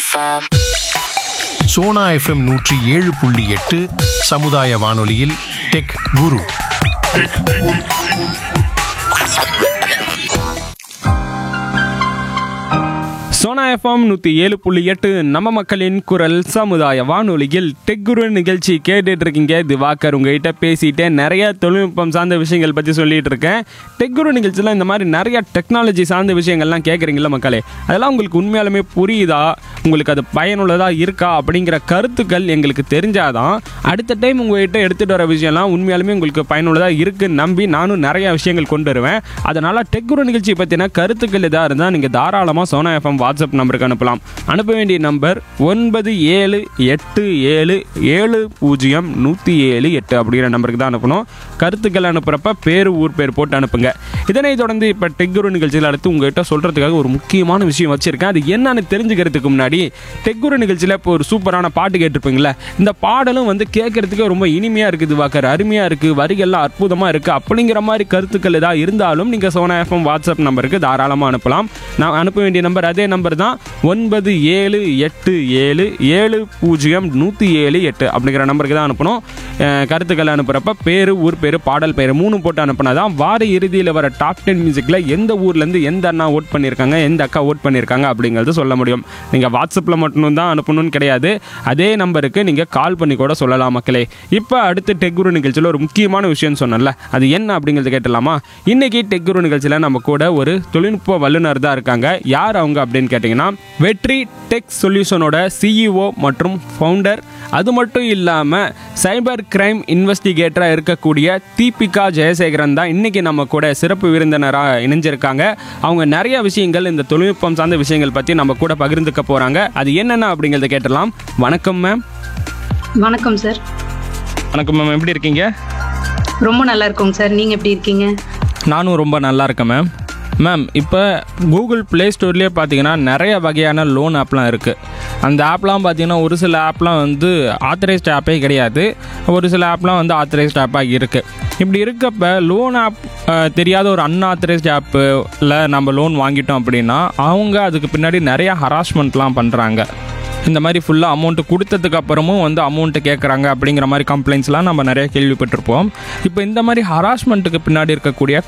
FM. Sona FM நூற்றி ஏழு புள்ளி எட்டு சமுதாய வானொலியில் டெக் குரு சோனா எஃப்எம் நூற்றி ஏழு புள்ளி எட்டு நம்ம மக்களின் குரல் சமுதாய வானொலியில் டெக்குரு நிகழ்ச்சி கேட்டுட்டு இருக்கீங்க திவாகர் உங்ககிட்ட பேசிட்டே நிறைய தொழில்நுட்பம் சார்ந்த விஷயங்கள் பற்றி சொல்லிட்டு இருக்கேன் டெக்குரு நிகழ்ச்சியில் இந்த மாதிரி நிறைய டெக்னாலஜி சார்ந்த விஷயங்கள்லாம் கேட்குறீங்களா மக்களே அதெல்லாம் உங்களுக்கு உண்மையாலுமே புரியுதா உங்களுக்கு அது பயனுள்ளதாக இருக்கா அப்படிங்கிற கருத்துக்கள் எங்களுக்கு தெரிஞ்சாதான் அடுத்த டைம் உங்ககிட்ட எடுத்துகிட்டு வர விஷயம்லாம் உண்மையாலுமே உங்களுக்கு பயனுள்ளதாக இருக்குன்னு நம்பி நானும் நிறைய விஷயங்கள் கொண்டு வருவேன் அதனால் டெக்குரு நிகழ்ச்சி பற்றின கருத்துக்கள் எதாக இருந்தால் நீங்கள் தாராளமாக சோனா எஃப்எம் வாட்ஸ்அப் நம்பருக்கு அனுப்பலாம் அனுப்ப வேண்டிய நம்பர் ஒன்பது ஏழு எட்டு ஏழு ஏழு பூஜ்ஜியம் நூற்றி ஏழு எட்டு அப்படிங்கிற நம்பருக்கு தான் அனுப்பணும் கருத்துக்கள் அனுப்புகிறப்ப பேர் ஊர் பேர் போட்டு அனுப்புங்க இதனைத் தொடர்ந்து இப்போ டெக்குரு நிகழ்ச்சியில் அடுத்து உங்ககிட்ட சொல்கிறதுக்காக ஒரு முக்கியமான விஷயம் வச்சுருக்கேன் அது என்னன்னு தெரிஞ்சுக்கிறதுக்கு முன்னாடி டெக்குரு நிகழ்ச்சியில் இப்போ ஒரு சூப்பரான பாட்டு கேட்டிருப்பீங்களே இந்த பாடலும் வந்து கேட்கறதுக்கு ரொம்ப இனிமையாக இருக்குது வாக்கர் அருமையாக இருக்குது வரிகள்லாம் அற்புதமாக இருக்குது அப்படிங்கிற மாதிரி கருத்துக்கள் ஏதாவது இருந்தாலும் நீங்கள் சோனா எஃப்எம் வாட்ஸ்அப் நம்பருக்கு தாராளமாக அனுப்பலாம் நான் அனுப்ப வேண்டிய நம்பர் அதே நம்பர் தான் ஒன்பது ஏழு எட்டு ஏழு ஏழு பூஜ்ஜியம் நூற்றி ஏழு எட்டு அப்படிங்கிற நம்பருக்கு தான் அனுப்பணும் அஹ் கருத்துக்களை அனுப்புகிறப்ப பேர் ஊர் பேர் பாடல் பேர் மூணு போட்டு அனுப்புனா தான் வார இறுதியில் வர டாப் டென் மியூசிக்கில் எந்த ஊர்லேருந்து எந்த அண்ணா ஓட் பண்ணியிருக்காங்க எந்த அக்கா ஓட் பண்ணியிருக்காங்க அப்படிங்கிறது சொல்ல முடியும் நீங்கள் வாட்ஸ்அப்பில் மட்டும் தான் அனுப்பணும்னு கிடையாது அதே நம்பருக்கு நீங்கள் கால் பண்ணி கூட சொல்லலாம் மக்களே இப்போ அடுத்து டெக்குரு நிகழ்ச்சியில் ஒரு முக்கியமான விஷயம் சொன்னேன்ல அது என்ன அப்படிங்கிறத கேட்டலாமா இன்னைக்கு டெக்குரு நிகழ்ச்சியில் நம்ம கூட ஒரு தொழில்நுட்ப வல்லுநர் தான் இருக்காங்க யார் அவங்க அப்படின்னு கேட்டிங்கன்னா வெற்றி டெக் சொல்யூஷனோட சிஇஓ மற்றும் ஃபவுண்டர் அது மட்டும் இல்லாமல் சைபர் கிரைம் இன்வெஸ்டிகேட்டராக இருக்கக்கூடிய தீபிகா ஜெயசேகரன் தான் இன்னைக்கு நம்ம கூட சிறப்பு விருந்தினராக இணைஞ்சிருக்காங்க அவங்க நிறைய விஷயங்கள் இந்த தொழில்நுட்பம் சார்ந்த விஷயங்கள் பற்றி நம்ம கூட பகிர்ந்துக்க போகிறாங்க அது என்னென்ன அப்படிங்கிறத கேட்டலாம் வணக்கம் மேம் வணக்கம் சார் வணக்கம் மேம் எப்படி இருக்கீங்க ரொம்ப நல்லா இருக்கோங்க சார் நீங்க எப்படி இருக்கீங்க நானும் ரொம்ப நல்லா இருக்கேன் மேம் மேம் இப்போ கூகுள் ப்ளே ஸ்டோர்லேயே பார்த்தீங்கன்னா நிறைய வகையான லோன் ஆப்லாம் இருக்குது அந்த ஆப்லாம் பார்த்தீங்கன்னா ஒரு சில ஆப்லாம் வந்து ஆத்தரைஸ்ட் ஆப்பே கிடையாது ஒரு சில ஆப்லாம் வந்து ஆத்தரைஸ்ட் ஆப்பாக இருக்குது இப்படி இருக்கப்ப லோன் ஆப் தெரியாத ஒரு அன்ஆத்தரைஸ்ட் ஆப்பில் நம்ம லோன் வாங்கிட்டோம் அப்படின்னா அவங்க அதுக்கு பின்னாடி நிறைய ஹராஸ்மெண்ட்லாம் பண்ணுறாங்க இந்த மாதிரி ஃபுல்லாக அமௌண்ட்டு கொடுத்ததுக்கு அப்புறமும் வந்து அமௌண்ட்டு கேட்குறாங்க அப்படிங்கிற மாதிரி கம்ப்ளைண்ட்ஸ்லாம் நம்ம நிறைய கேள்விப்பட்டிருப்போம் இப்போ இந்த மாதிரி ஹராஸ்மெண்ட்டுக்கு பின்னாடி இருக்கக்கூடிய